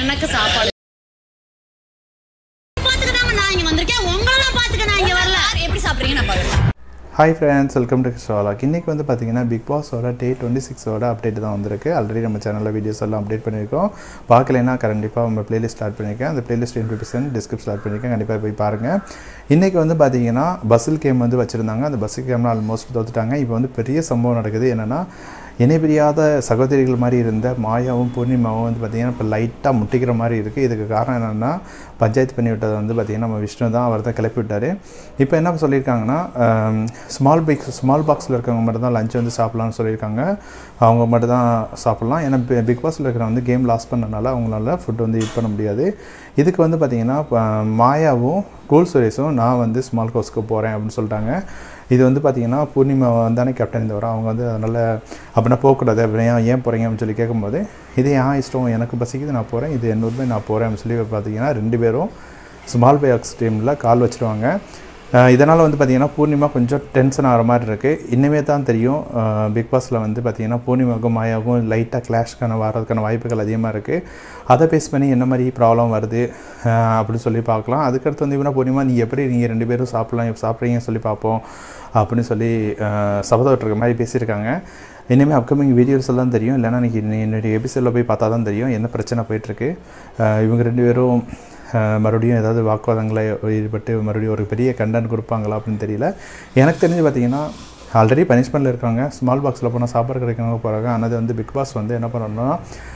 எனக்கு சாப்பாடு பாத்துக்கதாங்க நான் இங்க வந்திருக்கேன் உங்களெல்லாம் பாத்துக்க நான் இங்க வரல எப்படி சாப்பிடுறீங்க நான் பாக்குறேன் ஹாய் ஃப்ரெண்ட்ஸ் வெல்கம் டு ஷோலாக் இன்றைக்கி வந்து பார்த்தீங்கன்னா பிக் பாஸோட டே டுவெண்ட்டி சிக்ஸோட அப்டேட் தான் வந்திருக்கு ஆல்ரெடி நம்ம சேனலில் வீடியோஸ் எல்லாம் அப்டேட் பண்ணியிருக்கோம் பார்க்கலைன்னா கண்டிப்பாக நம்ம பிளேலிஸ்ட் ஸ்டார்ட் பண்ணியிருக்கேன் அந்த பிளேலிஸ்ட் இன்ஃபிபிஷன் டிஸ்கிரிப் ஸ்டார்ட் பண்ணியிருக்கேன் கண்டிப்பாக போய் பாருங்கள் இன்றைக்கி வந்து பார்த்தீங்கன்னா பஸ்ஸில் கேம் வந்து வச்சுருந்தாங்க அந்த பஸ்ஸில் கேம்லாம் ஆல்மோஸ்ட் தோத்துட்டாங்க இப்போ வந்து பெரிய சம்பவம் நடக்குது என்னென்னா இணை பிரியாத சகோதரிகள் மாதிரி இருந்த மாயாவும் பூர்ணிமாவும் வந்து பார்த்திங்கன்னா இப்போ லைட்டாக முட்டிக்கிற மாதிரி இருக்குது இதுக்கு காரணம் என்னென்னா பஞ்சாயத்து பண்ணி விட்டது வந்து பார்த்திங்கன்னா நம்ம விஷ்ணு தான் அவர் தான் கிளப்பி விட்டார் இப்போ என்ன சொல்லியிருக்காங்கன்னா ஸ்மால் பிக் ஸ்மால் பாக்ஸில் இருக்கவங்க மட்டும் தான் லஞ்ச் வந்து சாப்பிட்லான்னு சொல்லியிருக்காங்க அவங்க மட்டும் தான் சாப்பிட்லாம் ஏன்னா பிக் பாஸில் இருக்கிற வந்து கேம் லாஸ் பண்ணனால அவங்களால ஃபுட் வந்து ஈட் பண்ண முடியாது இதுக்கு வந்து பார்த்திங்கன்னா மாயாவும் கோல் சுரேஷும் நான் வந்து ஸ்மால் ஹவுஸ்க்கு போகிறேன் அப்படின்னு சொல்லிட்டாங்க இது வந்து பார்த்திங்கன்னா பூர்ணிமா வந்தானே கேப்டன் இந்த வரும் அவங்க வந்து அதனால் அப்படின்னா போகக்கூடாது அப்படின்னா ஏன் போகிறீங்க அப்படின்னு சொல்லி கேட்கும்போது இது ஏன் இஷ்டம் எனக்கு பசிக்குது நான் போகிறேன் இது என்னூறுமே நான் போகிறேன் அப்படின்னு சொல்லி பார்த்தீங்கன்னா ரெண்டு பேரும் ஸ்மால் பாக்ஸ் டீமில் கால் வச்சுருவாங்க இதனால் வந்து பார்த்திங்கன்னா பூர்ணிமா கொஞ்சம் டென்ஷன் ஆகிற மாதிரி இருக்குது இன்னுமே தான் தெரியும் பிக் பாஸில் வந்து பார்த்திங்கன்னா பூர்ணிமாவுக்கும் மாயாவுக்கும் லைட்டாக கிளாஷ்க்கான வரதுக்கான வாய்ப்புகள் அதிகமாக இருக்குது அதை பேஸ் பண்ணி என்ன மாதிரி ப்ராப்ளம் வருது அப்படின்னு சொல்லி பார்க்கலாம் அதுக்கடுத்து வந்து இவனா பூர்ணிமா நீ எப்படி நீங்கள் ரெண்டு பேரும் சாப்பிட்லாம் சாப்பிட்றீங்கன்னு சொல்லி பார்ப்போம் அப்படின்னு சொல்லி சபதம் மாதிரி பேசியிருக்காங்க இனிமேல் அப்கமிங் வீடியோஸ் எல்லாம் தெரியும் இல்லைனா இன்றைக்கி என்னுடைய எபிசோடில் போய் பார்த்தா தான் தெரியும் என்ன பிரச்சனை போயிட்டுருக்கு இவங்க ரெண்டு பேரும் மறுபடியும் ஏதாவது வாக்குவாதங்களை ஈடுபட்டு மறுபடியும் ஒரு பெரிய கண்டென்ட் கொடுப்பாங்களா அப்படின்னு தெரியல எனக்கு தெரிஞ்சு பார்த்தீங்கன்னா ஆல்ரெடி பனிஷ்மெண்ட்டில் இருக்காங்க ஸ்மால் பாக்ஸில் போனால் சாப்பாடு கிடைக்கிறவங்க போகிறாங்க ஆனால் வந்து பிக் பாஸ் வந்து என்ன பண்ணணும்னா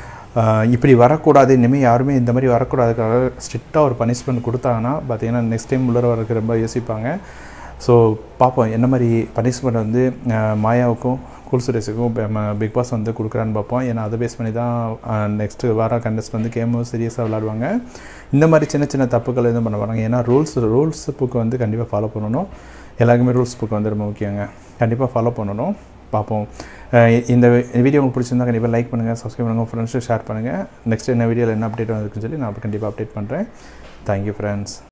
இப்படி வரக்கூடாது இனிமேல் யாருமே இந்த மாதிரி வரக்கூடாதுக்காக ஸ்ட்ரிக்டாக ஒரு பனிஷ்மெண்ட் கொடுத்தாங்கன்னா பார்த்தீங்கன்னா நெக்ஸ்ட் டைம் உள்ளர வரக்கு ரொம்ப யோசிப்பாங்க ஸோ பார்ப்போம் என்ன மாதிரி பனிஷ்மெண்ட் வந்து மாயாவுக்கும் கூல் சுரேஷுக்கும் பிக் பாஸ் வந்து கொடுக்குறான்னு பார்ப்போம் ஏன்னா அதை பேஸ் பண்ணி தான் நெக்ஸ்ட்டு வர கண்டஸ்ட் வந்து கேமும் சீரியஸாக விளாடுவாங்க இந்த மாதிரி சின்ன சின்ன தப்புகள் எதுவும் பண்ண வராங்க ஏன்னா ரூல்ஸ் ரூல்ஸ் புக்கு வந்து கண்டிப்பாக ஃபாலோ பண்ணணும் எல்லாருக்குமே ரூல்ஸ் புக் வந்து ரொம்ப முக்கியங்க கண்டிப்பாக ஃபாலோ பண்ணணும் பார்ப்போம் இந்த வீடியோ உங்களுக்கு பிடிச்சிருந்தா கண்டிப்பாக லைக் பண்ணுங்கள் சப்ஸ்கிரைப் பண்ணுங்கள் ஃப்ரெண்ட்ஸும் ஷேர் பண்ணுங்கள் நெக்ஸ்ட் என்ன வீடியோவில் என்ன அப்டேட் வந்துருக்குன்னு சொல்லி நான் கண்டிப்பாக அப்டேட் பண்ணுறேன் தேங்க்யூ ஃப்ரெண்ட்ஸ்